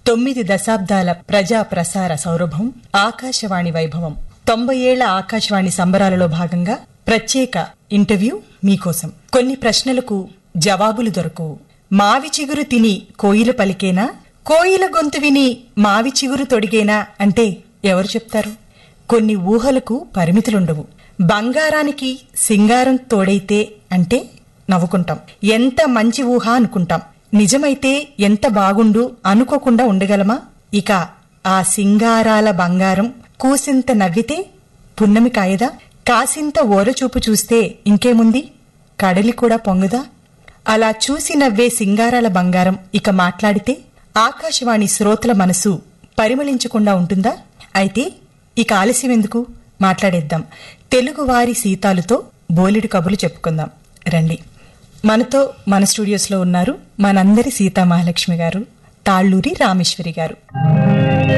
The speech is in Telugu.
తొమ్మిది దశాబ్దాల ప్రజా ప్రసార సౌరభం ఆకాశవాణి వైభవం తొంభై ఏళ్ల ఆకాశవాణి సంబరాలలో భాగంగా ప్రత్యేక ఇంటర్వ్యూ మీకోసం కొన్ని ప్రశ్నలకు జవాబులు దొరకవు మావి చిగురు తిని కోయిల పలికేనా కోయిల గొంతు విని మావి చిగురు తొడిగేనా అంటే ఎవరు చెప్తారు కొన్ని ఊహలకు పరిమితులుండవు బంగారానికి సింగారం తోడైతే అంటే నవ్వుకుంటాం ఎంత మంచి ఊహ అనుకుంటాం నిజమైతే ఎంత బాగుండు అనుకోకుండా ఉండగలమా ఇక ఆ సింగారాల బంగారం కూసింత నవ్వితే పున్నమి కాయదా కాసింత ఓరచూపు చూస్తే ఇంకేముంది కడలి కూడా పొంగుదా అలా చూసి నవ్వే సింగారాల బంగారం ఇక మాట్లాడితే ఆకాశవాణి శ్రోతల మనసు పరిమళించకుండా ఉంటుందా అయితే ఇక ఆలస్యం ఎందుకు మాట్లాడేద్దాం తెలుగువారి సీతాలతో బోలెడు కబుర్లు చెప్పుకుందాం రండి మనతో మన స్టూడియోస్లో ఉన్నారు మనందరి సీతా మహాలక్ష్మి గారు తాళ్ళూరి రామేశ్వరి గారు